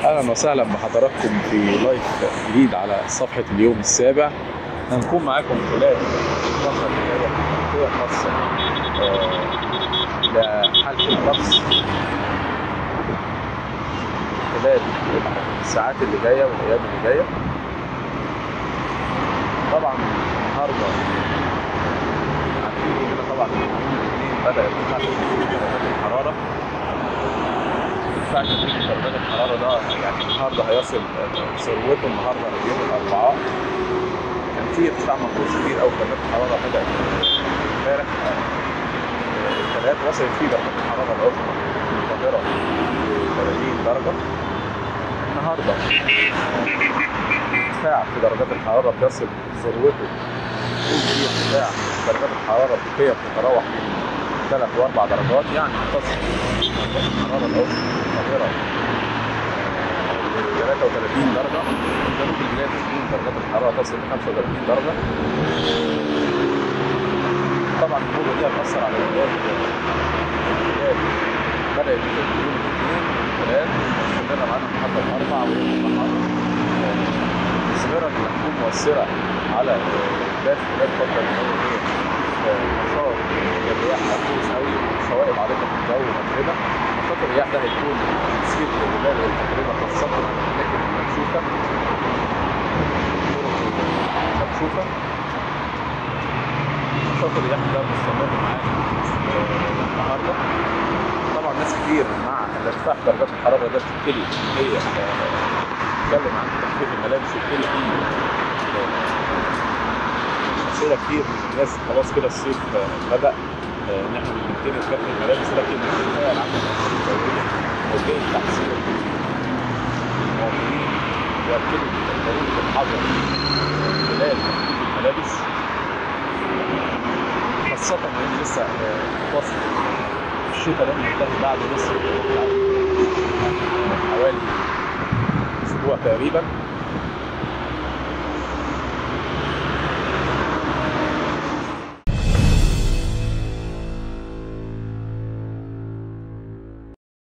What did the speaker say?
اهلا وسهلا بحضراتكم في لايف جديد على صفحه اليوم السابع هنكون معاكم خلال الفتره اللي جايه تغطيه خاصه آه، لحاله الطقس خلال الساعات اللي جايه والايام اللي جايه طبعا النهارده عارفين كده طبعا يوم الاثنين بدا ارتفاع في درجات الحراره ارتفاع شديد في درجات الحراره ده يعني النهارده هيصل ثروته النهارده يوم الاربعاء كان في ارتفاع ملحوظ كبير قوي في درجات الحراره بدات امبارح الثلاث وصلت فيه درجات الحراره العظمى في القاهره 30 درجه النهارده ارتفاع في درجات الحراره بيصل ذروته يكون في ارتفاع في درجات الحراره بقيم تتراوح من ثلاث واربع درجات يعني تصل درجات الحراره العظمى في القاهره 33 درجه جنوب البلاد تكون درجات الحراره تصل ل 35 درجه طبعا الامور دي هتاثر على البلاد البلاد بدات يوم الاثنين والثلاث استمر معانا لحد الاربع ويوم النهار المثمره اللي هتكون مؤثره على البلاد خلال الفتره اللي هي نشاط الرياح مركوز قوي شوائب عريضه في الجو ومتربه نشاط الرياح ده هيكون تسير الجبال والمتربه خاصه الاماكن المكشوفه الطرق المكشوفه نشاط الرياح ده مستمر معانا النهارده طبعا ناس كتير مع الارتفاع في درجات الحراره ده بتبتدي هي تتكلم عن تخفيف الملابس وبتبتدي في اسئله كتير من الناس خلاص كده الصيف بدا ان احنا بنبتدي نكفي الملابس لكن الحكايه العامه الدوليه موجهه تحذير المواطنين يؤكدوا ضروره الحذر خلال تخفيف الملابس خاصة إن لسه فصل الشتاء لم ينتهي بعد لسه حوالي أسبوع تقريبا